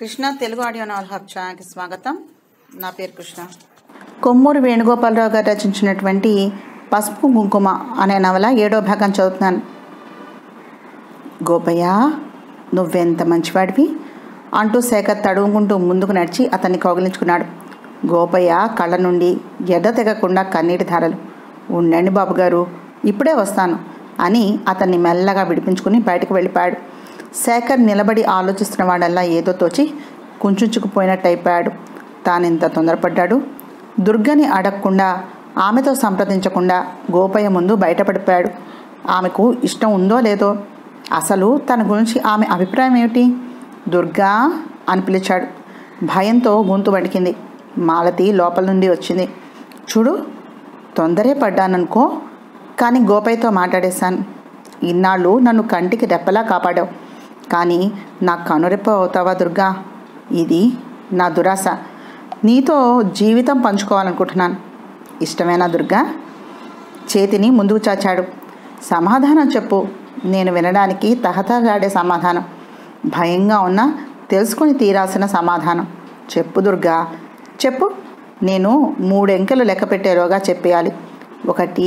Krishna Telugu audio novel hub ఛానల్కి స్వాగతం నా పేరు కృష్ణ కొమ్మూరు వేణుగోపాలరావు గారు రచించినటువంటి పసుపు కుంకుమ అనే నవల ఏడో భాగం చదువుతున్నాను గోపయ్య నువ్వెంత మంచివాడివి అంటూ శేఖర్ తడుముకుంటూ ముందుకు నడిచి అతన్ని కౌగిలించుకున్నాడు గోపయ్య కళ్ళ నుండి ఎర్ర తెగకుండా కన్నీటి ధారలు ఉండండి బాబుగారు ఇప్పుడే వస్తాను అని అతన్ని మెల్లగా విడిపించుకుని బయటకు వెళ్ళిపోయాడు శేఖర్ నిలబడి ఆలోచిస్తున్న వాడల్లా ఏదో తోచి కుంచుకుపోయినట్టు అయిపోయాడు తానెంత తొందరపడ్డాడు దుర్గని అడగకుండా ఆమెతో సంప్రదించకుండా గోపయ్య ముందు బయటపడిపోయాడు ఆమెకు ఇష్టం ఉందో లేదో అసలు తన గురించి ఆమె అభిప్రాయం ఏమిటి దుర్గా అని పిలిచాడు భయంతో గొంతు వణికింది మాలతి లోపల నుండి వచ్చింది చూడు తొందరే పడ్డాననుకో కానీ గోపయ్యతో మాట్లాడేశాను ఇన్నాళ్ళు నన్ను కంటికి రెప్పలా కాపాడావు కానీ నా కనురెప్ప అవుతావా దుర్గా ఇది నా దురాశ నీతో జీవితం పంచుకోవాలనుకుంటున్నాను ఇష్టమేనా దుర్గా చేతిని ముందుకు చాచాడు సమాధానం చెప్పు నేను వినడానికి తహతలాడే సమాధానం భయంగా ఉన్నా తెలుసుకొని తీరాల్సిన సమాధానం చెప్పు దుర్గా చెప్పు నేను మూడెంకెలు లెక్క పెట్టేలోగా చెప్పేయాలి ఒకటి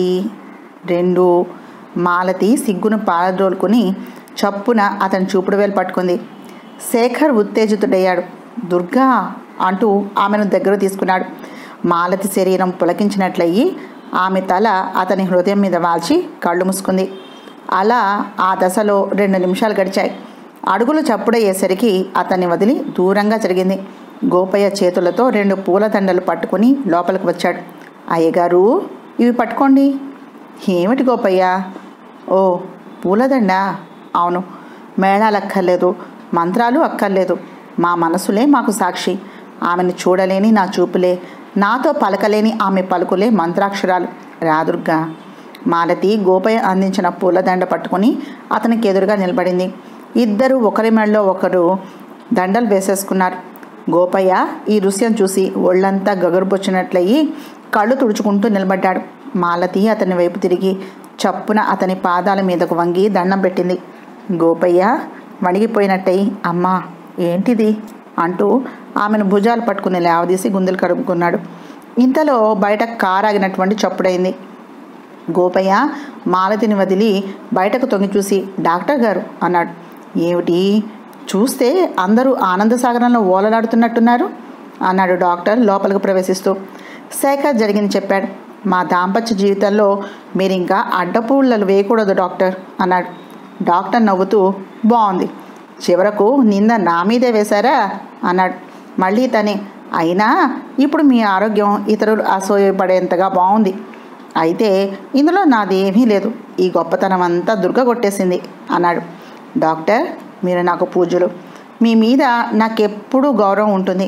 రెండు మాలతి సిగ్గును పాలద్రోలుకుని చప్పున అతని చూపుడు వేలు పట్టుకుంది శేఖర్ ఉత్తేజితుడయ్యాడు దుర్గా అంటూ ఆమెను దగ్గర తీసుకున్నాడు మాలతి శరీరం పులకించినట్లయి ఆమె తల అతని హృదయం మీద వాల్చి కళ్ళు మూసుకుంది అలా ఆ దశలో రెండు నిమిషాలు గడిచాయి అడుగులు చప్పుడయ్యేసరికి అతన్ని వదిలి దూరంగా జరిగింది గోపయ్య చేతులతో రెండు పూలదండలు పట్టుకుని లోపలికి వచ్చాడు అయ్యగారు ఇవి పట్టుకోండి ఏమిటి గోపయ్య ఓ పూలదండ అవును మేళాలు అక్కర్లేదు మంత్రాలు అక్కర్లేదు మా మనసులే మాకు సాక్షి ఆమెను చూడలేని నా చూపులే నాతో పలకలేని ఆమె పలుకులే మంత్రాక్షరాలు రాదుర్గా మాలతి గోపయ్య అందించిన పూలదండ పట్టుకుని అతనికి ఎదురుగా నిలబడింది ఇద్దరు ఒకరి మెడలో ఒకరు దండలు వేసేసుకున్నారు గోపయ్య ఈ దృశ్యం చూసి ఒళ్ళంతా గగురుబొచ్చినట్లయి కళ్ళు తుడుచుకుంటూ నిలబడ్డాడు మాలతి అతని వైపు తిరిగి చప్పున అతని పాదాల మీదకు వంగి దండం పెట్టింది గోపయ్య వణిగిపోయినట్టయి అమ్మా ఏంటిది అంటూ ఆమెను భుజాలు పట్టుకుని లేవదీసి గుండెలు కడుపుకున్నాడు ఇంతలో బయట కారాగినటువంటి చప్పుడైంది గోపయ్య మాలతిని వదిలి బయటకు తొంగి చూసి డాక్టర్ గారు అన్నాడు ఏమిటి చూస్తే అందరూ ఆనందసాగరంలో ఓలలాడుతున్నట్టున్నారు అన్నాడు డాక్టర్ లోపలికి ప్రవేశిస్తూ శేఖర్ జరిగింది చెప్పాడు మా దాంపత్య జీవితంలో మీరు ఇంకా అడ్డపూళ్ళలు వేయకూడదు డాక్టర్ అన్నాడు డాక్టర్ నవ్వుతూ బాగుంది చివరకు నింద నా మీదే వేశారా అన్నాడు మళ్ళీ తనే అయినా ఇప్పుడు మీ ఆరోగ్యం ఇతరులు అసూయపడేంతగా బాగుంది అయితే ఇందులో నాదేమీ లేదు ఈ గొప్పతనం అంతా దుర్గ కొట్టేసింది అన్నాడు డాక్టర్ మీరు నాకు పూజలు మీ మీద నాకెప్పుడూ గౌరవం ఉంటుంది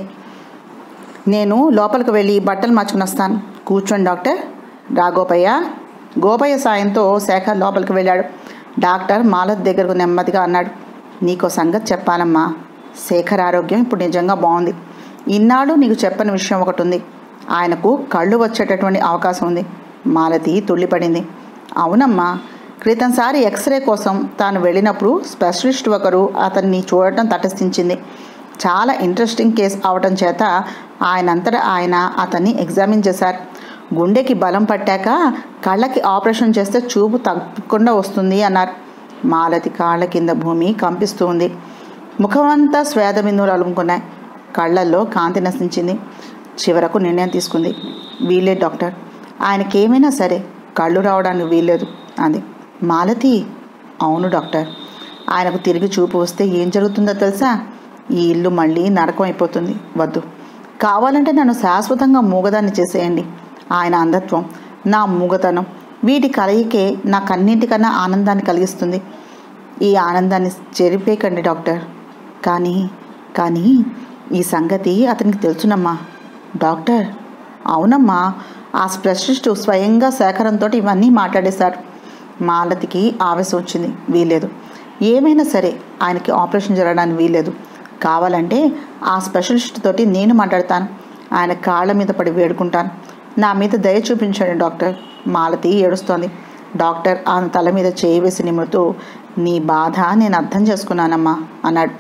నేను లోపలికి వెళ్ళి బట్టలు మార్చుకుని వస్తాను కూర్చోండి డాక్టర్ రా గోపయ్య గోపయ్య సాయంతో శేఖర్ లోపలికి వెళ్ళాడు డాక్టర్ మాలత్ దగ్గరకు నెమ్మదిగా అన్నాడు నీకో సంగతి చెప్పాలమ్మా శేఖర్ ఆరోగ్యం ఇప్పుడు నిజంగా బాగుంది ఇన్నాళ్ళు నీకు చెప్పని విషయం ఒకటి ఉంది ఆయనకు కళ్ళు వచ్చేటటువంటి అవకాశం ఉంది మాలతి తుళ్ళిపడింది అవునమ్మా క్రితంసారి ఎక్స్రే కోసం తాను వెళ్ళినప్పుడు స్పెషలిస్ట్ ఒకరు అతన్ని చూడటం తటస్థించింది చాలా ఇంట్రెస్టింగ్ కేసు అవటం చేత ఆయనంతటా ఆయన అతన్ని ఎగ్జామిన్ చేశారు గుండెకి బలం పట్టాక కళ్ళకి ఆపరేషన్ చేస్తే చూపు తప్పకుండా వస్తుంది అన్నారు మాలతి కాళ్ళ కింద భూమి కంపిస్తూ ఉంది ముఖమంతా స్వేద బిందువులు అలుముకున్నాయి కళ్ళల్లో కాంతి నశించింది చివరకు నిర్ణయం తీసుకుంది వీలే డాక్టర్ ఆయనకేమైనా సరే కళ్ళు రావడానికి వీల్లేదు అంది మాలతి అవును డాక్టర్ ఆయనకు తిరిగి చూపు వస్తే ఏం జరుగుతుందో తెలుసా ఈ ఇల్లు మళ్ళీ నరకం అయిపోతుంది వద్దు కావాలంటే నన్ను శాశ్వతంగా మూగదాన్ని చేసేయండి ఆయన అంధత్వం నా మూగతనం వీటి కలయికే నా కన్నింటికన్నా ఆనందాన్ని కలిగిస్తుంది ఈ ఆనందాన్ని చెరిపేకండి డాక్టర్ కానీ కానీ ఈ సంగతి అతనికి తెలుసునమ్మా డాక్టర్ అవునమ్మా ఆ స్పెషలిస్టు స్వయంగా సేకరణతో ఇవన్నీ మాట్లాడేశారు మాలతికి ఆవేశం వచ్చింది వీల్లేదు ఏమైనా సరే ఆయనకి ఆపరేషన్ జరగడానికి వీల్లేదు కావాలంటే ఆ స్పెషలిస్ట్ తోటి నేను మాట్లాడతాను ఆయన కాళ్ళ మీద పడి వేడుకుంటాను నా మీద దయ చూపించండి డాక్టర్ మాలతి ఏడుస్తోంది డాక్టర్ ఆమె తల మీద చేయి వేసి నిమురుతూ నీ బాధ నేను అర్థం చేసుకున్నానమ్మా అన్నాడు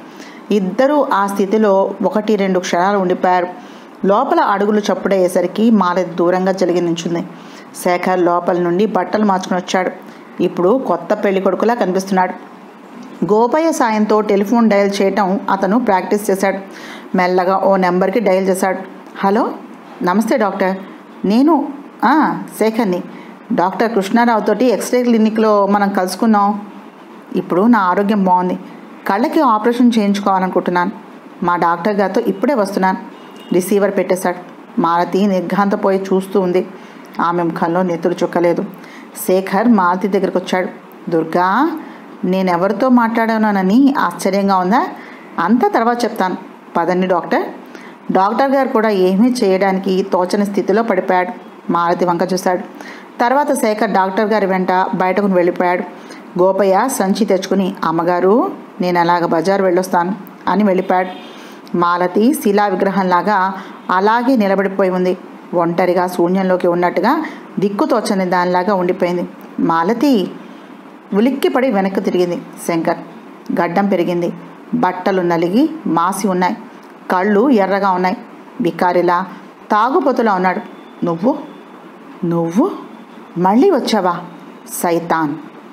ఇద్దరూ ఆ స్థితిలో ఒకటి రెండు క్షణాలు ఉండిపోయారు లోపల అడుగులు చప్పుడయ్యేసరికి మాలతి దూరంగా జరిగి నించుంది శేఖర్ లోపల నుండి బట్టలు మార్చుకుని వచ్చాడు ఇప్పుడు కొత్త పెళ్లి కొడుకులా కనిపిస్తున్నాడు గోపయ్య సాయంతో టెలిఫోన్ డయల్ చేయటం అతను ప్రాక్టీస్ చేశాడు మెల్లగా ఓ నెంబర్కి డయల్ చేశాడు హలో నమస్తే డాక్టర్ నేను "ఆ, శేఖర్ని డాక్టర్ కృష్ణారావు తోటి ఎక్స్రే క్లినిక్లో మనం కలుసుకున్నాం ఇప్పుడు నా ఆరోగ్యం బాగుంది కళ్ళకి ఆపరేషన్ చేయించుకోవాలనుకుంటున్నాను మా డాక్టర్ గారితో ఇప్పుడే వస్తున్నాను రిసీవర్ పెట్టేశాడు మాలతి నిర్ఘాంతపోయి చూస్తూ ఉంది ఆమె ముఖంలో నెత్తురు చుక్కలేదు శేఖర్ మాలతి దగ్గరికి వచ్చాడు దుర్గా నేనెవరితో మాట్లాడానోనని ఆశ్చర్యంగా ఉందా అంతా తర్వాత చెప్తాను పదండి డాక్టర్ డాక్టర్ గారు కూడా ఏమీ చేయడానికి తోచని స్థితిలో పడిపోయాడు మాలతి వంక చూశాడు తర్వాత శేఖర్ డాక్టర్ గారి వెంట బయటకు వెళ్ళిపోయాడు గోపయ్య సంచి తెచ్చుకుని అమ్మగారు నేను అలాగ బజార్ వెళ్ళొస్తాను అని వెళ్ళిపోయాడు మాలతి శిలా విగ్రహంలాగా అలాగే నిలబడిపోయి ఉంది ఒంటరిగా శూన్యంలోకి ఉన్నట్టుగా దిక్కు తోచని దానిలాగా ఉండిపోయింది మాలతి ఉలిక్కిపడి వెనక్కి తిరిగింది శంకర్ గడ్డం పెరిగింది బట్టలు నలిగి మాసి ఉన్నాయి కళ్ళు ఎర్రగా ఉన్నాయి బికారిలా తాగుబోతులా ఉన్నాడు నువ్వు నువ్వు మళ్ళీ వచ్చావా సైతాన్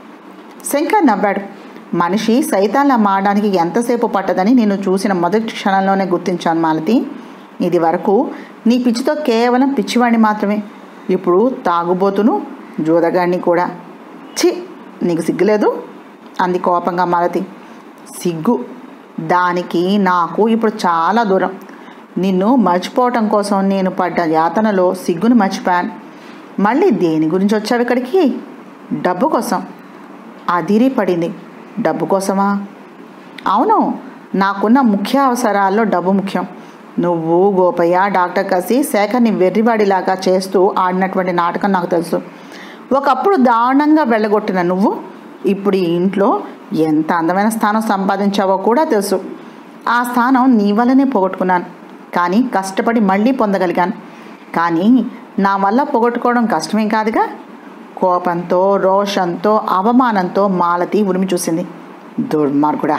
శంకర్ నవ్వాడు మనిషి సైతాన్లా మారడానికి ఎంతసేపు పట్టదని నేను చూసిన మొదటి క్షణంలోనే గుర్తించాను మాలతి ఇది వరకు నీ పిచ్చితో కేవలం పిచ్చివాడిని మాత్రమే ఇప్పుడు తాగుబోతును జోదగాడిని కూడా ఛీ నీకు సిగ్గులేదు అంది కోపంగా మాలతి సిగ్గు దానికి నాకు ఇప్పుడు చాలా దూరం నిన్ను మర్చిపోవటం కోసం నేను పడ్డ యాతనలో సిగ్గును మర్చిపోయాను మళ్ళీ దేని గురించి వచ్చావు ఇక్కడికి డబ్బు కోసం అదిరి పడింది డబ్బు కోసమా అవును నాకున్న ముఖ్య అవసరాల్లో డబ్బు ముఖ్యం నువ్వు గోపయ్య డాక్టర్ కసి శేఖర్ని వెర్రివాడిలాగా చేస్తూ ఆడినటువంటి నాటకం నాకు తెలుసు ఒకప్పుడు దారుణంగా వెళ్ళగొట్టిన నువ్వు ఇప్పుడు ఈ ఇంట్లో ఎంత అందమైన స్థానం సంపాదించావో కూడా తెలుసు ఆ స్థానం నీ వల్లనే పోగొట్టుకున్నాను కానీ కష్టపడి మళ్ళీ పొందగలిగాను కానీ నా వల్ల పోగొట్టుకోవడం కష్టమేం కాదుగా కోపంతో రోషంతో అవమానంతో మాలతి ఉరిమి చూసింది దుర్మార్గుడా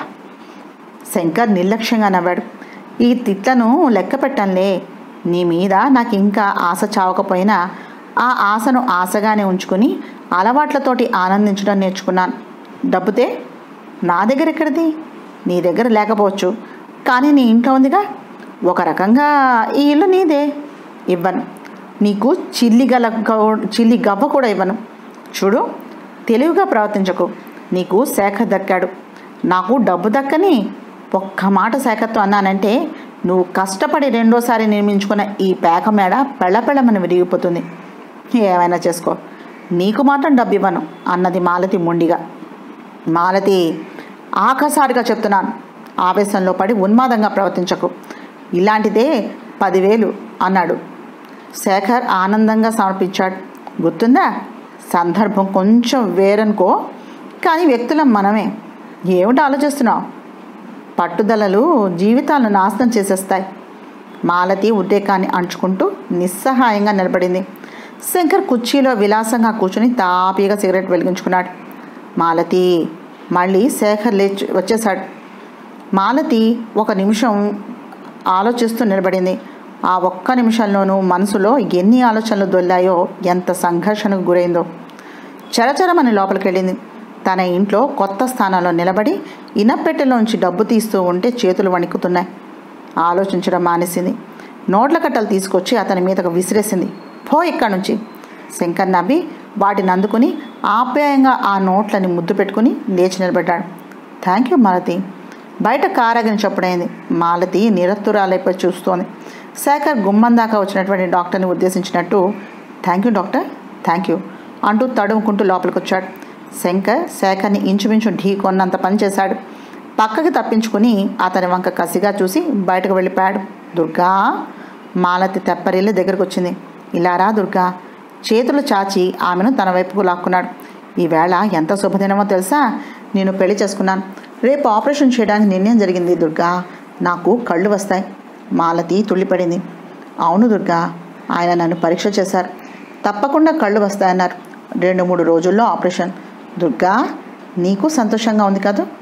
శంకర్ నిర్లక్ష్యంగా నవ్వాడు ఈ తిట్లను లెక్క పెట్టంలే నీ మీద నాకు ఇంకా ఆశ చావకపోయినా ఆ ఆశను ఆశగానే ఉంచుకుని అలవాట్లతోటి ఆనందించడం నేర్చుకున్నాను డబ్బుతే నా దగ్గర ఎక్కడిది నీ దగ్గర లేకపోవచ్చు కానీ నీ ఇంట్లో ఉందిగా ఒక రకంగా ఈ ఇల్లు నీదే ఇవ్వను నీకు చిల్లి గల చిల్లి గవ్వ కూడా ఇవ్వను చూడు తెలివిగా ప్రవర్తించకు నీకు శాఖ దక్కాడు నాకు డబ్బు దక్కని ఒక్క మాట శాఖతో అన్నానంటే నువ్వు కష్టపడి రెండోసారి నిర్మించుకున్న ఈ పేక మేడ పెళ్ళపెళ్ళమని విరిగిపోతుంది ఏమైనా చేసుకో నీకు మాత్రం డబ్బు ఇవ్వను అన్నది మాలతి మొండిగా మాలతి ఆఖసారిగా చెప్తున్నాను ఆవేశంలో పడి ఉన్మాదంగా ప్రవర్తించకు ఇలాంటిదే పదివేలు అన్నాడు శేఖర్ ఆనందంగా సమర్పించాడు గుర్తుందా సందర్భం కొంచెం వేరనుకో కానీ వ్యక్తులం మనమే ఏమిటి ఆలోచిస్తున్నావు పట్టుదలలు జీవితాలను నాశనం చేసేస్తాయి మాలతి ఉద్రేకాన్ని అంచుకుంటూ నిస్సహాయంగా నిలబడింది శంకర్ కుర్చీలో విలాసంగా కూర్చుని తాపీగా సిగరెట్ వెలిగించుకున్నాడు మాలతి మళ్ళీ శేఖర్ లేచి వచ్చేశాడు మాలతి ఒక నిమిషం ఆలోచిస్తూ నిలబడింది ఆ ఒక్క నిమిషంలోనూ మనసులో ఎన్ని ఆలోచనలు దొల్లాయో ఎంత సంఘర్షణకు గురైందో చరచరమని లోపలికి వెళ్ళింది తన ఇంట్లో కొత్త స్థానంలో నిలబడి ఇనపెట్టెలోంచి డబ్బు తీస్తూ ఉంటే చేతులు వణుకుతున్నాయి ఆలోచించడం మానేసింది నోట్ల కట్టలు తీసుకొచ్చి అతని మీదకు విసిరేసింది పో ఇక్కడి నుంచి శంకర్ నవ్వి వాటిని అందుకుని ఆప్యాయంగా ఆ నోట్లని ముద్దు పెట్టుకుని లేచి నిలబడ్డాడు థ్యాంక్ యూ మాలతి బయట కారాగిన చప్పుడైంది మాలతి నిరత్తురాలైపోయి చూస్తోంది శేఖర్ గుమ్మం దాకా వచ్చినటువంటి డాక్టర్ని ఉద్దేశించినట్టు thank you doctor thank you అంటూ తడుముకుంటూ లోపలికి వచ్చాడు శంకర్ శేఖర్ని ఇంచుమించు ఢీ కొన్నంత పని చేశాడు పక్కకి తప్పించుకుని అతని వంక కసిగా చూసి బయటకు వెళ్ళిపోయాడు దుర్గా మాలతి తెప్పరిల్లి దగ్గరకు వచ్చింది ఇలారా దుర్గా చేతులు చాచి ఆమెను తన వైపుకు లాక్కున్నాడు ఈవేళ ఎంత శుభదినమో తెలుసా నేను పెళ్లి చేసుకున్నాను రేపు ఆపరేషన్ చేయడానికి నిర్ణయం జరిగింది దుర్గా నాకు కళ్ళు వస్తాయి మాలతి తుళ్ళిపడింది అవును దుర్గా ఆయన నన్ను పరీక్ష చేశారు తప్పకుండా కళ్ళు వస్తాయన్నారు రెండు మూడు రోజుల్లో ఆపరేషన్ దుర్గా నీకు సంతోషంగా ఉంది కదా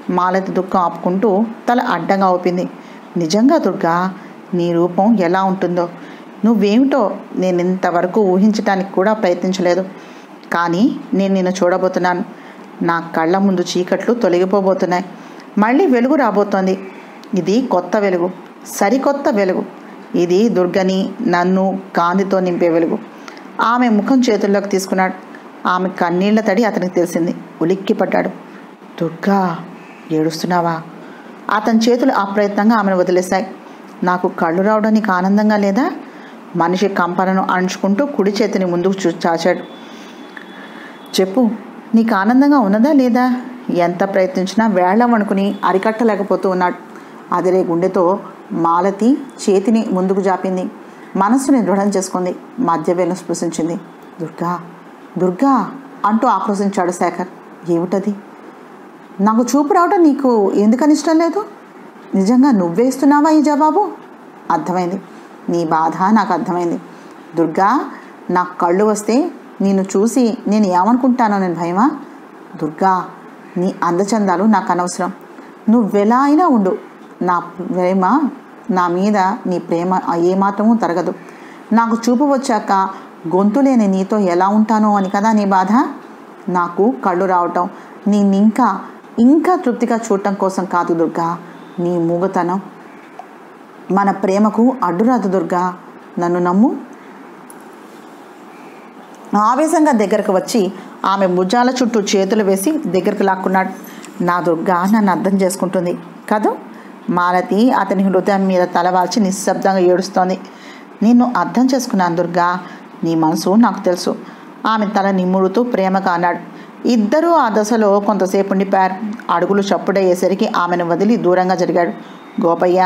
మాలతి దుఃఖం ఆపుకుంటూ తల అడ్డంగా ఊపింది నిజంగా దుర్గా నీ రూపం ఎలా ఉంటుందో నువ్వేమిటో నేను ఇంతవరకు ఊహించడానికి కూడా ప్రయత్నించలేదు కానీ నేను నిన్ను చూడబోతున్నాను నా కళ్ళ ముందు చీకట్లు తొలగిపోబోతున్నాయి మళ్ళీ వెలుగు రాబోతోంది ఇది కొత్త వెలుగు సరికొత్త వెలుగు ఇది దుర్గని నన్ను కాంతితో నింపే వెలుగు ఆమె ముఖం చేతుల్లోకి తీసుకున్నాడు ఆమె కన్నీళ్ల తడి అతనికి తెలిసింది ఉలిక్కిపడ్డాడు దుర్గా ఏడుస్తున్నావా అతని చేతులు అప్రయత్నంగా ఆమెను వదిలేశాయి నాకు కళ్ళు రావడం నీకు ఆనందంగా లేదా మనిషి కంపనను అణుచుకుంటూ కుడి చేతిని ముందుకు చూ చాచాడు చెప్పు నీకు ఆనందంగా ఉన్నదా లేదా ఎంత ప్రయత్నించినా వేళ్ళం అనుకుని అరికట్టలేకపోతూ ఉన్నాడు అదిరే గుండెతో మాలతి చేతిని ముందుకు జాపింది మనస్సుని దృఢం చేసుకుంది మధ్య వేలు స్పృశించింది దుర్గా దుర్గా అంటూ ఆక్రోశించాడు శేఖర్ ఏమిటది నాకు చూపు రావడం నీకు ఎందుకని ఇష్టం లేదు నిజంగా నువ్వేస్తున్నావా ఈ జవాబు అర్థమైంది నీ బాధ నాకు అర్థమైంది దుర్గా నాకు కళ్ళు వస్తే నిన్ను చూసి నేను ఏమనుకుంటానో నేను భయమా దుర్గా నీ అందచందాలు నాకు అనవసరం నువ్వెలా అయినా ఉండు నా ప్రేమ నా మీద నీ ప్రేమ ఏమాత్రమూ తరగదు నాకు చూపు వచ్చాక గొంతు లేని నీతో ఎలా ఉంటానో అని కదా నీ బాధ నాకు కళ్ళు రావటం నేను ఇంకా ఇంకా తృప్తిగా చూడటం కోసం కాదు దుర్గా నీ మూగతనం మన ప్రేమకు అడ్డురాదు దుర్గా నన్ను నమ్ము ఆవేశంగా దగ్గరకు వచ్చి ఆమె భుజాల చుట్టూ చేతులు వేసి దగ్గరకు లాక్కున్నాడు నా దుర్గా నన్ను అర్థం చేసుకుంటుంది కదూ మాలతి అతని హృదయం మీద తలవాల్చి నిశ్శబ్దంగా ఏడుస్తోంది నిన్ను అర్థం చేసుకున్నాను దుర్గా నీ మనసు నాకు తెలుసు ఆమె తల నిమ్ముడుతూ ప్రేమగా అన్నాడు ఇద్దరూ ఆ దశలో కొంతసేపు ఉండిపోయారు అడుగులు చప్పుడయ్యేసరికి ఆమెను వదిలి దూరంగా జరిగాడు గోపయ్య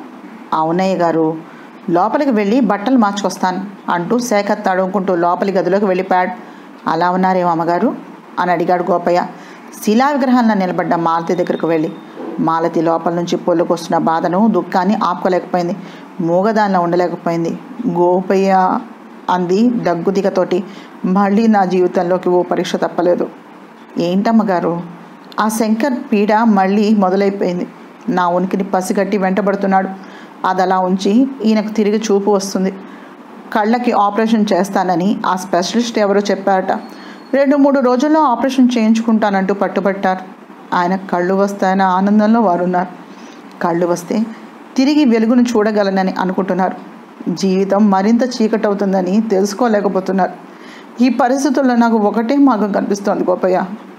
అవునయ్య గారు లోపలికి వెళ్ళి బట్టలు మార్చుకొస్తాను అంటూ శేఖర్ తడుముకుంటూ లోపలి గదిలోకి వెళ్ళిపోయాడు అలా ఉన్నారేమో అమ్మగారు అని అడిగాడు గోపయ్య శిలా విగ్రహంలో నిలబడ్డ మాలతి దగ్గరకు వెళ్ళి మాలతి లోపల నుంచి పొల్లుకొస్తున్న బాధను దుఃఖాన్ని ఆపుకోలేకపోయింది మూగదానిలో ఉండలేకపోయింది గోపయ్య అంది దగ్గుదిగతోటి మళ్ళీ నా జీవితంలోకి ఓ పరీక్ష తప్పలేదు ఏంటమ్మగారు ఆ శంకర్ పీడ మళ్ళీ మొదలైపోయింది నా ఉనికిని పసిగట్టి వెంటబడుతున్నాడు అది అలా ఉంచి ఈయనకు తిరిగి చూపు వస్తుంది కళ్ళకి ఆపరేషన్ చేస్తానని ఆ స్పెషలిస్ట్ ఎవరో చెప్పారట రెండు మూడు రోజుల్లో ఆపరేషన్ చేయించుకుంటానంటూ పట్టుబట్టారు ఆయన కళ్ళు వస్తాయన్న ఆనందంలో వారున్నారు కళ్ళు వస్తే తిరిగి వెలుగును చూడగలనని అనుకుంటున్నారు జీవితం మరింత చీకటవుతుందని తెలుసుకోలేకపోతున్నారు ఈ పరిస్థితుల్లో నాకు ఒకటే మార్గం కనిపిస్తోంది గోపయ్య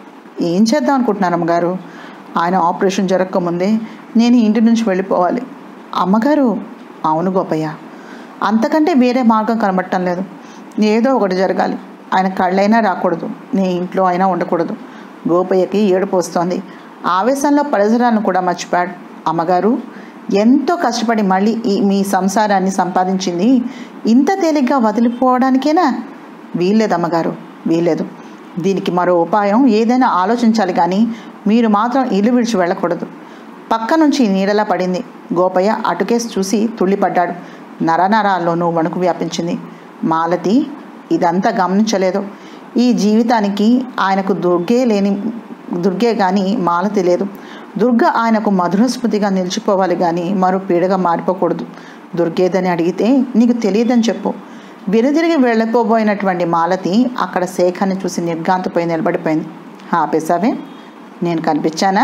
ఏం చేద్దాం అనుకుంటున్నారు అమ్మగారు ఆయన ఆపరేషన్ జరగకముందే నేను ఇంటి నుంచి వెళ్ళిపోవాలి అమ్మగారు అవును గోపయ్య అంతకంటే వేరే మార్గం కనబడటం లేదు ఏదో ఒకటి జరగాలి ఆయన కళ్ళైనా రాకూడదు నీ ఇంట్లో అయినా ఉండకూడదు గోపయ్యకి ఏడుపు వస్తోంది ఆవేశంలో పరిసరాలను కూడా మర్చిపోయాడు అమ్మగారు ఎంతో కష్టపడి మళ్ళీ ఈ మీ సంసారాన్ని సంపాదించింది ఇంత తేలిగ్గా వదిలిపోవడానికేనా వీల్లేదు అమ్మగారు వీల్లేదు దీనికి మరో ఉపాయం ఏదైనా ఆలోచించాలి కానీ మీరు మాత్రం ఇల్లు విడిచి వెళ్ళకూడదు పక్క నుంచి నీడలా పడింది గోపయ్య అటుకేసి చూసి తుళ్ళిపడ్డాడు నరనరాల్లోనూ వణుకు వ్యాపించింది మాలతి ఇదంతా గమనించలేదు ఈ జీవితానికి ఆయనకు దుర్గే లేని దుర్గే కానీ మాలతి లేదు దుర్గ ఆయనకు మధుర స్మృతిగా నిలిచిపోవాలి కానీ మరో పీడగా మారిపోకూడదు దుర్గేదని అడిగితే నీకు తెలియదని చెప్పు వెనుదిరిగి వెళ్ళిపోబోయినటువంటి మాలతి అక్కడ శేఖర్ని చూసి నిర్గాంతపోయి నిలబడిపోయింది ఆపేశావే నేను కనిపించానా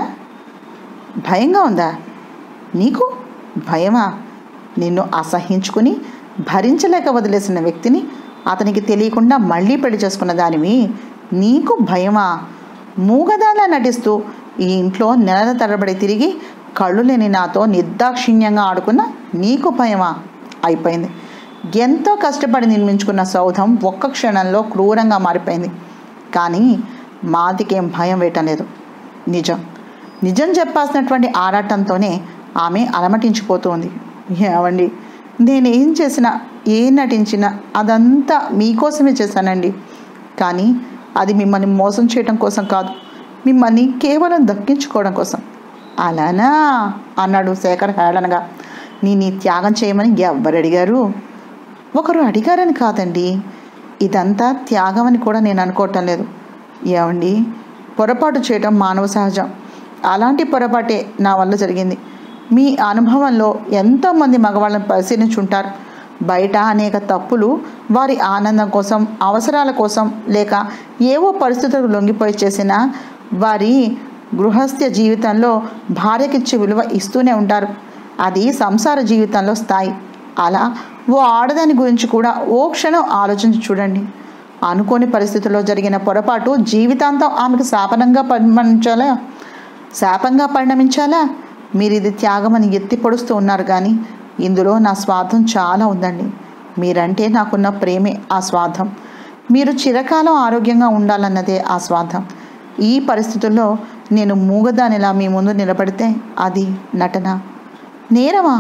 భయంగా ఉందా నీకు భయమా నిన్ను అసహించుకుని భరించలేక వదిలేసిన వ్యక్తిని అతనికి తెలియకుండా మళ్ళీ పెళ్లి చేసుకున్న దానివి నీకు భయమా మూగదాలా నటిస్తూ ఈ ఇంట్లో నెలల తరబడి తిరిగి కళ్ళు లేని నాతో నిర్దాక్షిణ్యంగా ఆడుకున్న నీకు భయమా అయిపోయింది ఎంతో కష్టపడి నిర్మించుకున్న సౌధం ఒక్క క్షణంలో క్రూరంగా మారిపోయింది కానీ మాదికేం భయం వేయటం లేదు నిజం నిజం చెప్పాల్సినటువంటి ఆరాటంతోనే ఆమె అలమటించిపోతుంది ఏమండి నేనేం చేసినా ఏం నటించినా అదంతా మీకోసమే చేశానండి కానీ అది మిమ్మల్ని మోసం చేయడం కోసం కాదు మిమ్మల్ని కేవలం దక్కించుకోవడం కోసం అలానా అన్నాడు శేఖర్ హేళనగా నీ నీ త్యాగం చేయమని ఎవ్వరు అడిగారు ఒకరు అడిగారని కాదండి ఇదంతా త్యాగం అని కూడా నేను అనుకోవటం లేదు ఏమండి పొరపాటు చేయటం మానవ సహజం అలాంటి పొరపాటే నా వల్ల జరిగింది మీ అనుభవంలో ఎంతోమంది మగవాళ్ళని పరిశీలించుంటారు బయట అనేక తప్పులు వారి ఆనందం కోసం అవసరాల కోసం లేక ఏవో పరిస్థితులకు లొంగిపోయి చేసిన వారి గృహస్థ్య జీవితంలో భార్యకిచ్చే విలువ ఇస్తూనే ఉంటారు అది సంసార జీవితంలో స్థాయి అలా ఓ ఆడదాని గురించి కూడా ఓ క్షణం ఆలోచించి చూడండి అనుకోని పరిస్థితుల్లో జరిగిన పొరపాటు జీవితాంతం ఆమెకు శాపనంగా పరిణమించాలా శాపంగా పరిణమించాలా మీరు ఇది త్యాగమని ఎత్తి పొడుస్తూ ఉన్నారు కానీ ఇందులో నా స్వార్థం చాలా ఉందండి మీరంటే నాకున్న ప్రేమే ఆ స్వార్థం మీరు చిరకాలం ఆరోగ్యంగా ఉండాలన్నదే ఆ స్వార్థం ఈ పరిస్థితుల్లో నేను మూగదానిలా మీ ముందు నిలబడితే అది నటన నేరమా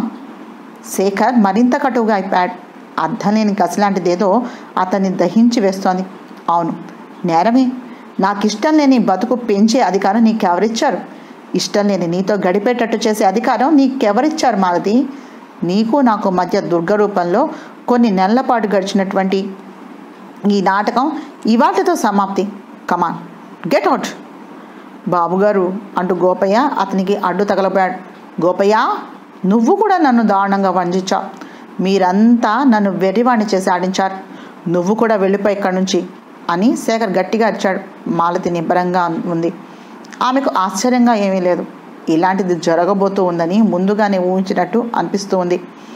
శేఖర్ మరింత కటువుగా అయిపోయాడు అర్థం లేని కసిలాంటిదేదో అతన్ని దహించి వేస్తోంది అవును నేరమే నాకు ఇష్టం లేని బతుకు పెంచే అధికారం నీకెవరిచ్చారు ఇష్టం లేని నీతో గడిపేటట్టు చేసే అధికారం నీకెవరిచ్చారు మాలతి నీకు నాకు మధ్య దుర్గరూపంలో కొన్ని నెలల పాటు గడిచినటువంటి ఈ నాటకం ఇవాటితో సమాప్తి కమాన్ గెట్ అవుట్ బాబుగారు అంటూ గోపయ్య అతనికి అడ్డు తగలపోయాడు గోపయ్య నువ్వు కూడా నన్ను దారుణంగా వంచావు మీరంతా నన్ను వెర్రివాణి చేసి ఆడించారు నువ్వు కూడా వెళ్ళిపోయి ఇక్కడి నుంచి అని శేఖర్ గట్టిగా అరిచాడు మాలతి నిబ్బరంగా ఉంది ఆమెకు ఆశ్చర్యంగా ఏమీ లేదు ఇలాంటిది జరగబోతూ ఉందని ముందుగానే ఊహించినట్టు అనిపిస్తూ ఉంది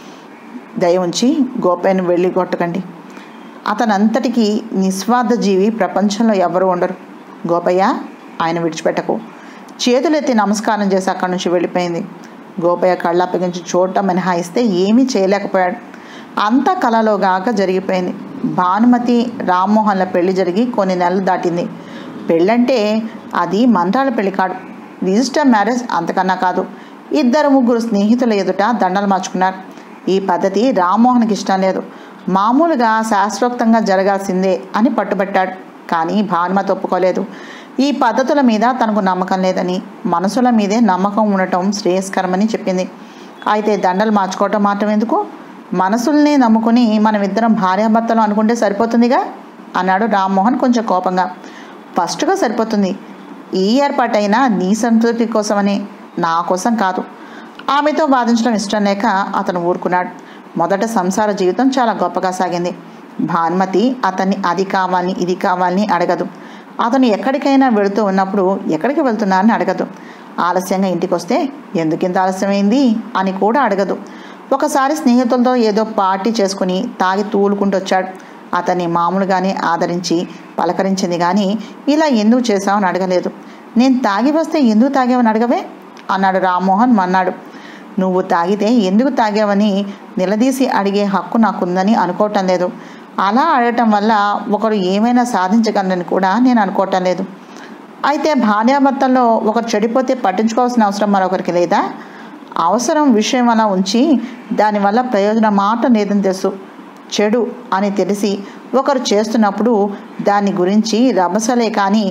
దయ ఉంచి గోపయ్యను వెళ్ళి కొట్టకండి అతనంతటికీ నిస్వార్థ జీవి ప్రపంచంలో ఎవరు ఉండరు గోపయ్య ఆయన విడిచిపెట్టకు చేతులెత్తి నమస్కారం చేసి అక్కడి నుంచి వెళ్ళిపోయింది గోపయ్య కళ్ళప్పగించి చూడటం మినహాయిస్తే ఏమీ చేయలేకపోయాడు అంత కలలోగాక జరిగిపోయింది భానుమతి రామ్మోహన్ల పెళ్లి జరిగి కొన్ని నెలలు దాటింది పెళ్ళంటే అది మంత్రాల పెళ్లి కాదు రిజిస్టర్ మ్యారేజ్ అంతకన్నా కాదు ఇద్దరు ముగ్గురు స్నేహితుల ఎదుట దండలు మార్చుకున్నారు ఈ పద్ధతి రామ్మోహన్కి ఇష్టం లేదు మామూలుగా శాస్త్రోక్తంగా జరగాల్సిందే అని పట్టుబట్టాడు కానీ భానుమతి ఒప్పుకోలేదు ఈ పద్ధతుల మీద తనకు నమ్మకం లేదని మనసుల మీదే నమ్మకం ఉండటం శ్రేయస్కరమని చెప్పింది అయితే దండలు మార్చుకోవటం మాత్రం ఎందుకు మనసుల్ని నమ్ముకుని మనం ఇద్దరం భార్యాభర్తలు అనుకుంటే సరిపోతుందిగా అన్నాడు రామ్మోహన్ కొంచెం కోపంగా ఫస్ట్గా సరిపోతుంది ఈ ఏర్పాటైనా నీ సంతృప్తి కోసమని నా కోసం కాదు ఆమెతో వాదించడం ఇష్టం లేక అతను ఊరుకున్నాడు మొదట సంసార జీవితం చాలా గొప్పగా సాగింది భానుమతి అతన్ని అది కావాలని ఇది కావాలని అడగదు అతను ఎక్కడికైనా వెళుతూ ఉన్నప్పుడు ఎక్కడికి వెళ్తున్నారని అడగదు ఆలస్యంగా ఇంటికి వస్తే ఎందుకింత ఆలస్యమైంది అని కూడా అడగదు ఒకసారి స్నేహితులతో ఏదో పార్టీ చేసుకుని తాగి తూలుకుంటూ వచ్చాడు అతన్ని మామూలుగానే ఆదరించి పలకరించింది కానీ ఇలా ఎందుకు చేశావని అడగలేదు నేను తాగి వస్తే ఎందుకు తాగావని అడగవే అన్నాడు రామ్మోహన్ మన్నాడు నువ్వు తాగితే ఎందుకు తాగావని నిలదీసి అడిగే హక్కు నాకుందని అనుకోవటం లేదు అలా అడగటం వల్ల ఒకరు ఏమైనా సాధించగలరని కూడా నేను అనుకోవటం లేదు అయితే భార్యాభర్తల్లో ఒకరు చెడిపోతే పట్టించుకోవాల్సిన అవసరం మరొకరికి లేదా అవసరం విషయం అలా ఉంచి దానివల్ల ప్రయోజనం మాట లేదని తెలుసు చెడు అని తెలిసి ఒకరు చేస్తున్నప్పుడు దాని గురించి రభసలే కానీ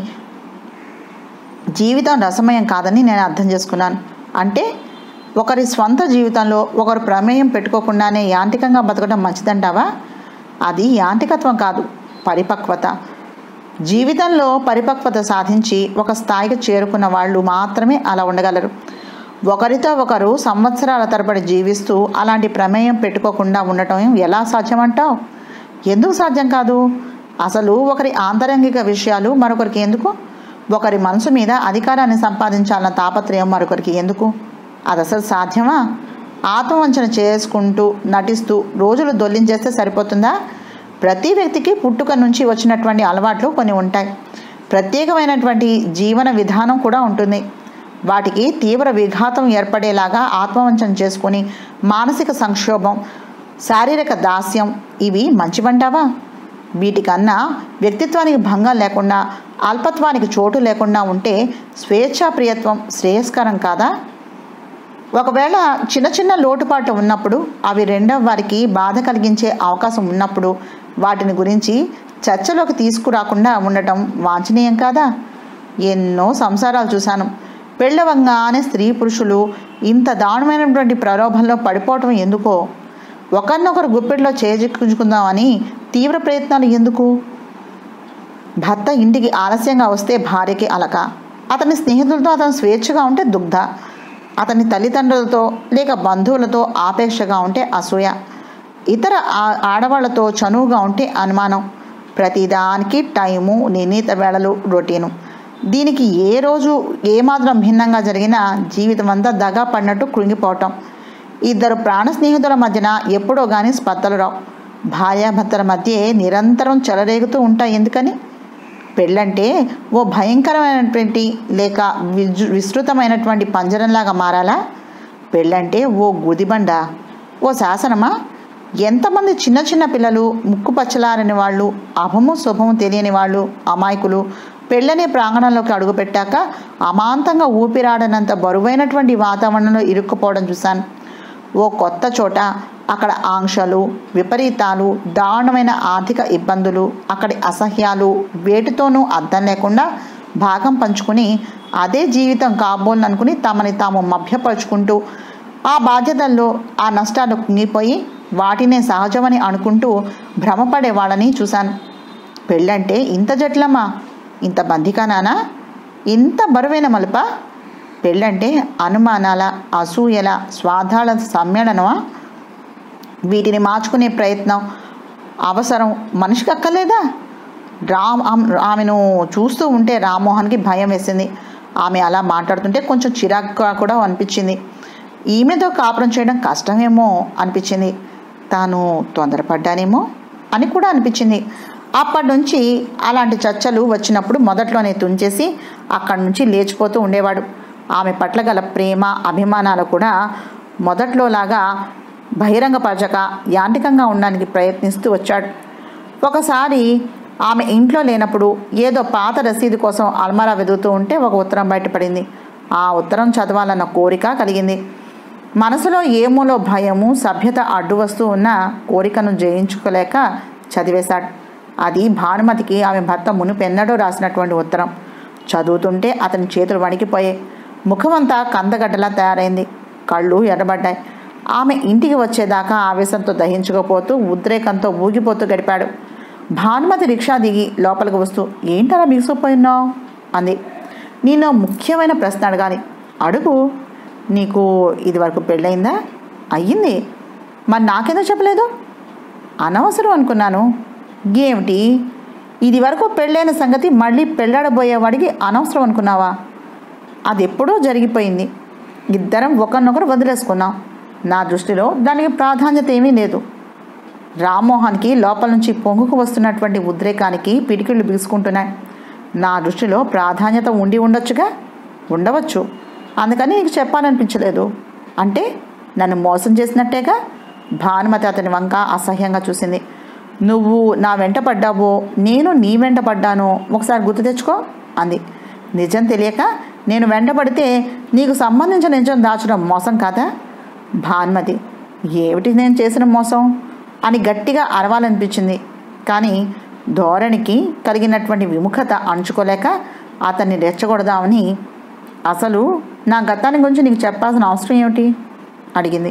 జీవితం రసమయం కాదని నేను అర్థం చేసుకున్నాను అంటే ఒకరి స్వంత జీవితంలో ఒకరు ప్రమేయం పెట్టుకోకుండానే యాంత్రికంగా బతకడం మంచిదంటావా అది యాంత్రికత్వం కాదు పరిపక్వత జీవితంలో పరిపక్వత సాధించి ఒక స్థాయికి చేరుకున్న వాళ్ళు మాత్రమే అలా ఉండగలరు ఒకరితో ఒకరు సంవత్సరాల తరబడి జీవిస్తూ అలాంటి ప్రమేయం పెట్టుకోకుండా ఉండటం ఎలా సాధ్యమంటావు ఎందుకు సాధ్యం కాదు అసలు ఒకరి ఆంతరంగిక విషయాలు మరొకరికి ఎందుకు ఒకరి మనసు మీద అధికారాన్ని సంపాదించాలన్న తాపత్రయం మరొకరికి ఎందుకు అది అసలు సాధ్యమా ఆత్మవంచన చేసుకుంటూ నటిస్తూ రోజులు దొల్లించేస్తే సరిపోతుందా ప్రతి వ్యక్తికి పుట్టుక నుంచి వచ్చినటువంటి అలవాట్లు కొన్ని ఉంటాయి ప్రత్యేకమైనటువంటి జీవన విధానం కూడా ఉంటుంది వాటికి తీవ్ర విఘాతం ఏర్పడేలాగా ఆత్మవంచన చేసుకుని మానసిక సంక్షోభం శారీరక దాస్యం ఇవి మంచివంటావా వీటికన్నా వ్యక్తిత్వానికి భంగం లేకుండా అల్పత్వానికి చోటు లేకుండా ఉంటే స్వేచ్ఛాప్రియత్వం శ్రేయస్కరం కాదా ఒకవేళ చిన్న చిన్న లోటుపాటు ఉన్నప్పుడు అవి రెండవ వారికి బాధ కలిగించే అవకాశం ఉన్నప్పుడు వాటిని గురించి చర్చలోకి తీసుకురాకుండా ఉండటం వాంఛనీయం కాదా ఎన్నో సంసారాలు చూశాను పెళ్ళవంగానే స్త్రీ పురుషులు ఇంత దారుణమైనటువంటి ప్రలోభంలో పడిపోవటం ఎందుకో ఒకరినొకరు గుప్పెట్లో చేజిక్కుంచుకుందామని తీవ్ర ప్రయత్నాలు ఎందుకు భర్త ఇంటికి ఆలస్యంగా వస్తే భార్యకి అలక అతని స్నేహితులతో అతను స్వేచ్ఛగా ఉంటే దుగ్ధ అతని తల్లిదండ్రులతో లేక బంధువులతో ఆపేక్షగా ఉంటే అసూయ ఇతర ఆ- ఆడవాళ్లతో చనువుగా ఉంటే అనుమానం ప్రతిదానికి టైము నిర్ణీత వేళలు రొటీను దీనికి ఏ రోజు ఏమాత్రం భిన్నంగా జరిగినా జీవితం అంతా దగా పడినట్టు కృంగిపోవటం ఇద్దరు ప్రాణ స్నేహితుల మధ్యన ఎప్పుడో కానీ స్పర్ధలు రావు భార్యాభర్తల మధ్య నిరంతరం చెలరేగుతూ ఉంటాయి ఎందుకని పెళ్ళంటే ఓ భయంకరమైనటువంటి లేక విజృ విస్తృతమైనటువంటి పంజరంలాగా మారాలా పెళ్ళంటే ఓ గుదిబండ ఓ శాసనమా ఎంతమంది చిన్న చిన్న పిల్లలు ముక్కు పచ్చలారని వాళ్ళు అభము శుభము తెలియని వాళ్ళు అమాయకులు పెళ్ళనే ప్రాంగణంలోకి అడుగుపెట్టాక అమాంతంగా ఊపిరాడనంత బరువైనటువంటి వాతావరణంలో ఇరుక్కుపోవడం చూశాను ఓ కొత్త చోట అక్కడ ఆంక్షలు విపరీతాలు దారుణమైన ఆర్థిక ఇబ్బందులు అక్కడి అసహ్యాలు వేటితోనూ అర్థం లేకుండా భాగం పంచుకుని అదే జీవితం కాబోలనుకుని తమని తాము మభ్యపరుచుకుంటూ ఆ బాధ్యతల్లో ఆ నష్టాలు కుంగిపోయి వాటినే సహజమని అనుకుంటూ భ్రమపడే వాళ్ళని చూశాను పెళ్ళంటే ఇంత జట్లమ్మా ఇంత బంధికానానా ఇంత బరువైన మలుప పెళ్ళంటే అనుమానాల అసూయల స్వార్థాల సమ్మేళనమా వీటిని మార్చుకునే ప్రయత్నం అవసరం మనిషికి అక్కర్లేదా రామ్ ఆమ్- ఆమెను చూస్తూ ఉంటే రామ్మోహన్కి భయం వేసింది ఆమె అలా మాట్లాడుతుంటే కొంచెం చిరాకుగా కూడా అనిపించింది ఈమెతో కాపురం చేయడం కష్టమేమో అనిపించింది తాను తొందరపడ్డానేమో అని కూడా అనిపించింది అప్పటి నుంచి అలాంటి చర్చలు వచ్చినప్పుడు మొదట్లోనే తుంచేసి అక్కడి నుంచి లేచిపోతూ ఉండేవాడు ఆమె పట్ల గల ప్రేమ అభిమానాలు కూడా మొదట్లోలాగా బహిరంగపరచక యాంత్రికంగా ఉండడానికి ప్రయత్నిస్తూ వచ్చాడు ఒకసారి ఆమె ఇంట్లో లేనప్పుడు ఏదో పాత రసీదు కోసం అల్మారా వెతుకుతూ ఉంటే ఒక ఉత్తరం బయటపడింది ఆ ఉత్తరం చదవాలన్న కోరిక కలిగింది మనసులో ఏమోలో భయము సభ్యత అడ్డు వస్తూ ఉన్న కోరికను జయించుకోలేక చదివేశాడు అది భానుమతికి ఆమె భర్త మునిపెన్నడో రాసినటువంటి ఉత్తరం చదువుతుంటే అతని చేతులు వణికిపోయాయి ముఖమంతా కందగడ్డలా తయారైంది కళ్ళు ఎర్రబడ్డాయి ఆమె ఇంటికి వచ్చేదాకా ఆవేశంతో దహించుకుపోతూ ఉద్రేకంతో ఊగిపోతూ గడిపాడు భానుమతి రిక్షా దిగి లోపలికి వస్తూ ఏంటలా బిగుసుకుపోయినావు అంది నేను ముఖ్యమైన ప్రశ్న అడగాలి అడుగు నీకు ఇది వరకు పెళ్ళయిందా అయ్యింది మరి నాకెందుకు చెప్పలేదు అనవసరం అనుకున్నాను ఏమిటి ఇది వరకు పెళ్ళైన సంగతి మళ్ళీ పెళ్ళాడబోయేవాడికి అనవసరం అనుకున్నావా అది ఎప్పుడో జరిగిపోయింది ఇద్దరం ఒకరినొకరు వదిలేసుకున్నాం నా దృష్టిలో దానికి ప్రాధాన్యత ఏమీ లేదు రామ్మోహన్కి లోపల నుంచి పొంగుకు వస్తున్నటువంటి ఉద్రేకానికి పిడికిళ్ళు బిగుసుకుంటున్నాయి నా దృష్టిలో ప్రాధాన్యత ఉండి ఉండొచ్చుగా ఉండవచ్చు అందుకని నీకు చెప్పాలనిపించలేదు అంటే నన్ను మోసం చేసినట్టేగా భానుమతి అతని వంక అసహ్యంగా చూసింది నువ్వు నా వెంట పడ్డావో నేను నీ వెంట పడ్డానో ఒకసారి గుర్తు తెచ్చుకో అంది నిజం తెలియక నేను వెంట పడితే నీకు సంబంధించిన నిజం దాచడం మోసం కాదా భానుమతి ఏమిటి నేను చేసిన మోసం అని గట్టిగా అరవాలనిపించింది కానీ ధోరణికి కలిగినటువంటి విముఖత అణుచుకోలేక అతన్ని రెచ్చగొడదామని అసలు నా గతాన్ని గురించి నీకు చెప్పాల్సిన అవసరం ఏమిటి అడిగింది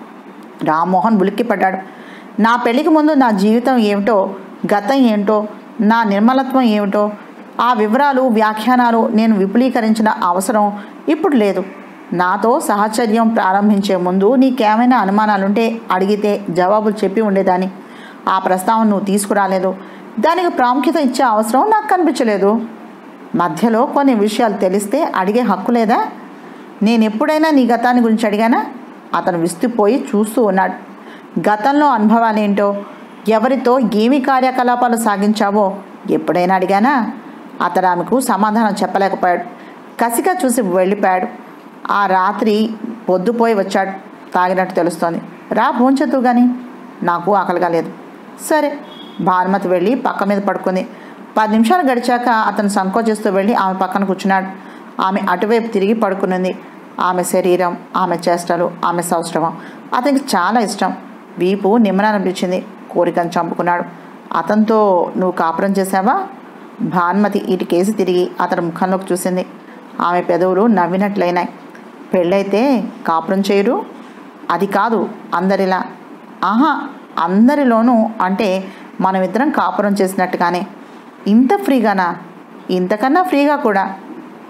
రామ్మోహన్ ఉలిక్కిపడ్డాడు నా పెళ్లికి ముందు నా జీవితం ఏమిటో గతం ఏమిటో నా నిర్మలత్వం ఏమిటో ఆ వివరాలు వ్యాఖ్యానాలు నేను విపులీకరించిన అవసరం ఇప్పుడు లేదు నాతో సహచర్యం ప్రారంభించే ముందు నీకేమైనా అనుమానాలుంటే అడిగితే జవాబులు చెప్పి ఉండేదాన్ని ఆ ప్రస్తావన నువ్వు తీసుకురాలేదు దానికి ప్రాముఖ్యత ఇచ్చే అవసరం నాకు కనిపించలేదు మధ్యలో కొన్ని విషయాలు తెలిస్తే అడిగే హక్కు లేదా నేను ఎప్పుడైనా నీ గతాన్ని గురించి అడిగానా అతను విస్తుపోయి చూస్తూ ఉన్నాడు గతంలో అనుభవాలేంటో ఎవరితో ఏమి కార్యకలాపాలు సాగించావో ఎప్పుడైనా అడిగానా అతను ఆమెకు సమాధానం చెప్పలేకపోయాడు కసిగా చూసి వెళ్ళిపోయాడు ఆ రాత్రి పొద్దుపోయి వచ్చాడు తాగినట్టు తెలుస్తోంది రా భోంచతూ గాని నాకు ఆకలిగా లేదు సరే భానుమతి వెళ్ళి పక్క మీద పడుకుంది పది నిమిషాలు గడిచాక అతను సంకోచిస్తూ వెళ్ళి ఆమె పక్కన కూర్చున్నాడు ఆమె అటువైపు తిరిగి పడుకున్నది ఆమె శరీరం ఆమె చేష్టలు ఆమె సౌష్ఠవం అతనికి చాలా ఇష్టం వీపు నిమ్మననిపించింది కోరికను చంపుకున్నాడు అతనితో నువ్వు కాపురం చేశావా భానుమతి ఇటుకేసి తిరిగి అతని ముఖంలోకి చూసింది ఆమె పెదవులు నవ్వినట్లయినాయి పెళ్ళైతే కాపురం చేయరు అది కాదు అందరిలా ఆహా అందరిలోనూ అంటే మనమిద్దరం కాపురం చేసినట్టుగానే ఇంత ఫ్రీగానా ఇంతకన్నా ఫ్రీగా కూడా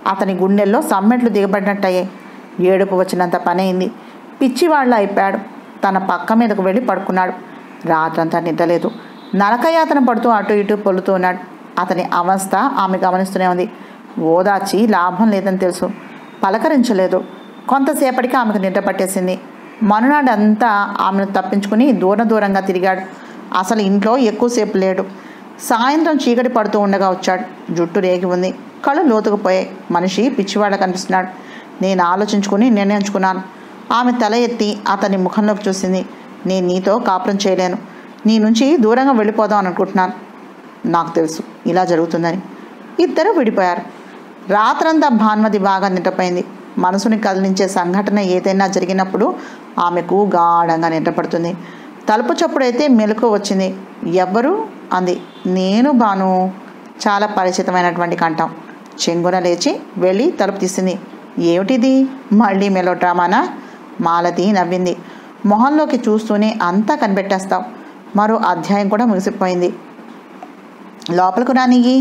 అతని గుండెల్లో సమ్మెట్లు దిగబడినట్టయ్యాయి ఏడుపు వచ్చినంత పని అయింది పిచ్చివాళ్ళ అయిపోయాడు తన పక్క మీదకు వెళ్ళి పడుకున్నాడు రాత్రంతా నిద్రలేదు నరకయాతన పడుతూ అటు ఇటు పొల్లుతూ ఉన్నాడు అతని అవస్థ ఆమె గమనిస్తూనే ఉంది ఓదార్చి లాభం లేదని తెలుసు పలకరించలేదు కొంతసేపటికి ఆమెకు నిద్ర పట్టేసింది మనునాడంతా ఆమెను తప్పించుకుని దూర దూరంగా తిరిగాడు అసలు ఇంట్లో ఎక్కువసేపు లేడు సాయంత్రం చీకటి పడుతూ ఉండగా వచ్చాడు జుట్టు రేగి ఉంది కళ్ళు లోతుకు పోయాయి మనిషి పిచ్చివాడ కనిపిస్తున్నాడు నేను ఆలోచించుకుని నిర్ణయించుకున్నాను ఆమె తల ఎత్తి అతని ముఖంలోకి చూసింది నేను నీతో కాపురం చేయలేను నీ నుంచి దూరంగా వెళ్ళిపోదాం అనుకుంటున్నాను నాకు తెలుసు ఇలా జరుగుతుందని ఇద్దరు విడిపోయారు రాత్రంతా భాన్మతి బాగా నిద్రపోయింది మనసుని కదిలించే సంఘటన ఏదైనా జరిగినప్పుడు ఆమెకు గాఢంగా నిద్రపడుతుంది తలుపు చప్పుడైతే మెలకు వచ్చింది ఎవ్వరు అంది నేను బాను చాలా పరిచితమైనటువంటి కంఠం చెంగున లేచి వెళ్ళి తలుపు తీసింది ఏమిటిది మళ్ళీ మెలో డ్రామానా మాలతి నవ్వింది మొహంలోకి చూస్తూనే అంతా కనిపెట్టేస్తావు మరో అధ్యాయం కూడా ముగిసిపోయింది లోపలికి రానియ్యి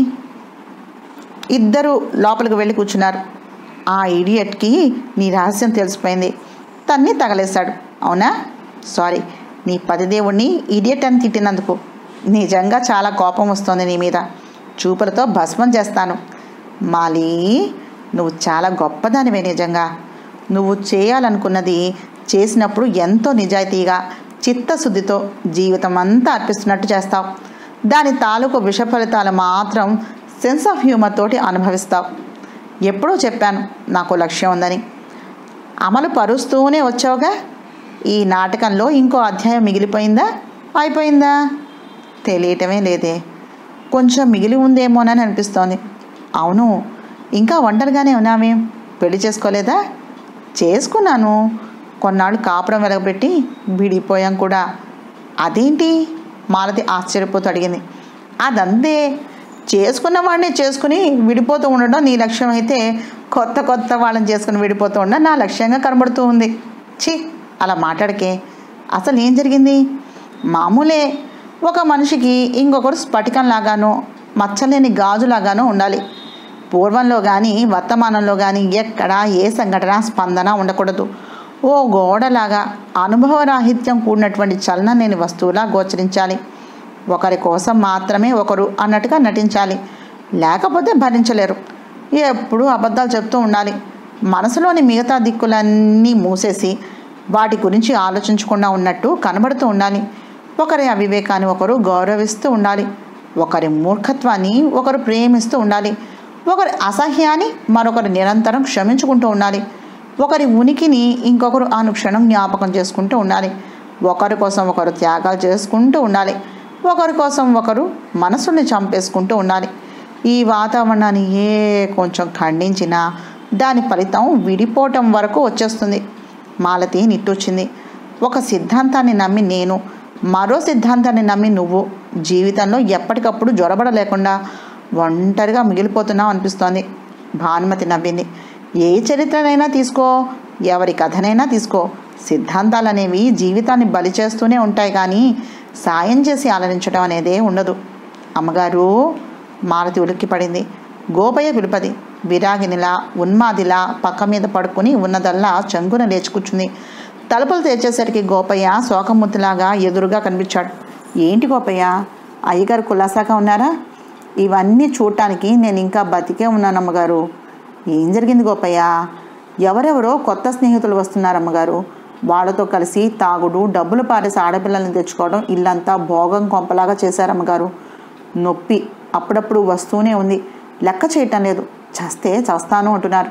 ఇద్దరు లోపలికి వెళ్ళి కూర్చున్నారు ఆ ఇడియట్కి నీ రహస్యం తెలిసిపోయింది తన్ని తగలేశాడు అవునా సారీ నీ పతిదేవుణ్ణి ఇడియట్ అని తిట్టినందుకు నిజంగా చాలా కోపం వస్తుంది నీ మీద చూపులతో భస్మం చేస్తాను మాలి నువ్వు చాలా గొప్పదానివే నిజంగా నువ్వు చేయాలనుకున్నది చేసినప్పుడు ఎంతో నిజాయితీగా చిత్తశుద్ధితో జీవితం అంతా అర్పిస్తున్నట్టు చేస్తావు దాని తాలూకు విష ఫలితాలు మాత్రం సెన్స్ ఆఫ్ హ్యూమర్ తోటి అనుభవిస్తావు ఎప్పుడూ చెప్పాను నాకు లక్ష్యం ఉందని అమలు పరుస్తూనే వచ్చావుగా ఈ నాటకంలో ఇంకో అధ్యాయం మిగిలిపోయిందా అయిపోయిందా తెలియటమే లేదే కొంచెం మిగిలి ఉందేమోనని అనిపిస్తోంది అవును ఇంకా ఒంటరిగానే ఉన్నామే పెళ్లి చేసుకోలేదా చేసుకున్నాను కొన్నాళ్ళు కాపురం వెలగబెట్టి విడిపోయాం కూడా అదేంటి మాలతి ఆశ్చర్యపోతూ అడిగింది అదంతే చేసుకున్న వాడిని చేసుకుని విడిపోతూ ఉండడం నీ లక్ష్యం అయితే కొత్త కొత్త వాళ్ళని చేసుకుని విడిపోతూ ఉండడం నా లక్ష్యంగా కనబడుతూ ఉంది ఛీ అలా మాట్లాడకే అసలు ఏం జరిగింది మామూలే ఒక మనిషికి ఇంకొకరు స్ఫటికంలాగానో మచ్చలేని గాజులాగానో ఉండాలి పూర్వంలో కానీ వర్తమానంలో కానీ ఎక్కడా ఏ సంఘటన స్పందన ఉండకూడదు ఓ గోడలాగా అనుభవరాహిత్యం కూడినటువంటి చలనం లేని వస్తువులా గోచరించాలి ఒకరి కోసం మాత్రమే ఒకరు అన్నట్టుగా నటించాలి లేకపోతే భరించలేరు ఎప్పుడూ అబద్ధాలు చెప్తూ ఉండాలి మనసులోని మిగతా దిక్కులన్నీ మూసేసి వాటి గురించి ఆలోచించకుండా ఉన్నట్టు కనబడుతూ ఉండాలి ఒకరి అవివేకాన్ని ఒకరు గౌరవిస్తూ ఉండాలి ఒకరి మూర్ఖత్వాన్ని ఒకరు ప్రేమిస్తూ ఉండాలి ఒకరి అసహ్యాన్ని మరొకరు నిరంతరం క్షమించుకుంటూ ఉండాలి ఒకరి ఉనికిని ఇంకొకరు అనుక్షణం జ్ఞాపకం చేసుకుంటూ ఉండాలి ఒకరి కోసం ఒకరు త్యాగాలు చేసుకుంటూ ఉండాలి ఒకరి కోసం ఒకరు మనసుని చంపేసుకుంటూ ఉండాలి ఈ వాతావరణాన్ని ఏ కొంచెం ఖండించినా దాని ఫలితం విడిపోవటం వరకు వచ్చేస్తుంది మాలతి నిట్టొచ్చింది ఒక సిద్ధాంతాన్ని నమ్మి నేను మరో సిద్ధాంతాన్ని నమ్మి నువ్వు జీవితంలో ఎప్పటికప్పుడు జ్వరబడలేకుండా ఒంటరిగా మిగిలిపోతున్నావు అనిపిస్తోంది భానుమతి నవ్వింది ఏ చరిత్రనైనా తీసుకో ఎవరి కథనైనా తీసుకో సిద్ధాంతాలు అనేవి జీవితాన్ని బలి చేస్తూనే ఉంటాయి కానీ సాయం చేసి ఆలరించడం అనేదే ఉండదు అమ్మగారు మాలతి ఉలిక్కి పడింది గోపయ్య పిలుపది విరాగినిలా ఉన్మాదిలా పక్క మీద పడుకుని ఉన్నదల్లా చంగున లేచి కూర్చుంది తలుపులు తెరిచేసరికి గోపయ్య శోకమూర్తిలాగా ఎదురుగా కనిపించాడు ఏంటి గోపయ్య అయ్యగారు కులాసాగా ఉన్నారా ఇవన్నీ చూడటానికి నేను ఇంకా బతికే ఉన్నాను అమ్మగారు ఏం జరిగింది గోపయ్య ఎవరెవరో కొత్త స్నేహితులు వస్తున్నారు అమ్మగారు వాళ్ళతో కలిసి తాగుడు డబ్బులు పారేసి ఆడపిల్లల్ని తెచ్చుకోవడం ఇల్లంతా భోగం కొంపలాగా చేశారమ్మగారు నొప్పి అప్పుడప్పుడు వస్తూనే ఉంది లెక్క చేయటం లేదు చస్తే చస్తాను అంటున్నారు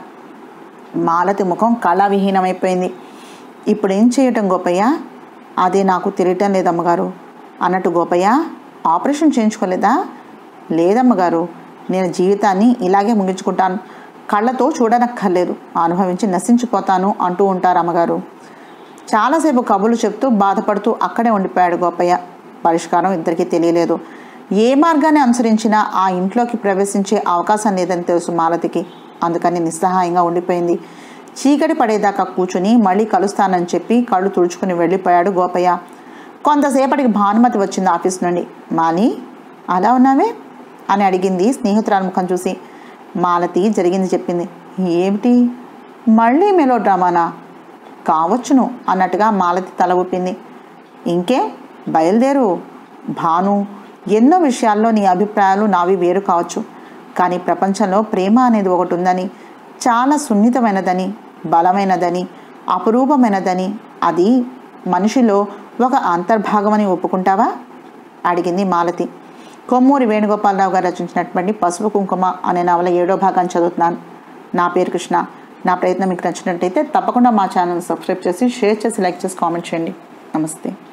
మాలతి ముఖం కళావిహీనమైపోయింది ఇప్పుడు ఏం చేయటం గోపయ్య అదే నాకు తెలియటం లేదమ్మగారు అన్నట్టు గోపయ్య ఆపరేషన్ చేయించుకోలేదా లేదమ్మగారు నేను జీవితాన్ని ఇలాగే ముగించుకుంటాను కళ్ళతో చూడనక్కర్లేదు అనుభవించి నశించిపోతాను అంటూ ఉంటారు అమ్మగారు చాలాసేపు కబుర్లు చెప్తూ బాధపడుతూ అక్కడే ఉండిపోయాడు గోపయ్య పరిష్కారం ఇద్దరికీ తెలియలేదు ఏ మార్గాన్ని అనుసరించినా ఆ ఇంట్లోకి ప్రవేశించే అవకాశం లేదని తెలుసు మాలతికి అందుకని నిస్సహాయంగా ఉండిపోయింది చీకటి పడేదాకా కూర్చుని మళ్ళీ కలుస్తానని చెప్పి కళ్ళు తుడుచుకుని వెళ్ళిపోయాడు గోపయ్య కొంతసేపటికి భానుమతి వచ్చింది ఆఫీస్ నుండి మాలి అలా ఉన్నావే అని అడిగింది స్నేహితురాల ముఖం చూసి మాలతి జరిగింది చెప్పింది ఏమిటి మళ్ళీ మెలో డ్రామానా కావచ్చును అన్నట్టుగా మాలతి తల ఊపింది ఇంకే బయలుదేరు భాను ఎన్నో విషయాల్లో నీ అభిప్రాయాలు నావి వేరు కావచ్చు కానీ ప్రపంచంలో ప్రేమ అనేది ఒకటి ఉందని చాలా సున్నితమైనదని బలమైనదని అపురూపమైనదని అది మనిషిలో ఒక అంతర్భాగమని ఒప్పుకుంటావా అడిగింది మాలతి కొమ్మూరి వేణుగోపాలరావు గారు రచించినటువంటి పసుపు కుంకుమ అనే నవల ఏడో భాగాన్ని చదువుతున్నాను నా పేరు కృష్ణ నా ప్రయత్నం మీకు నచ్చినట్టయితే తప్పకుండా మా ఛానల్ సబ్స్క్రైబ్ చేసి షేర్ చేసి లైక్ చేసి కామెంట్ చేయండి నమస్తే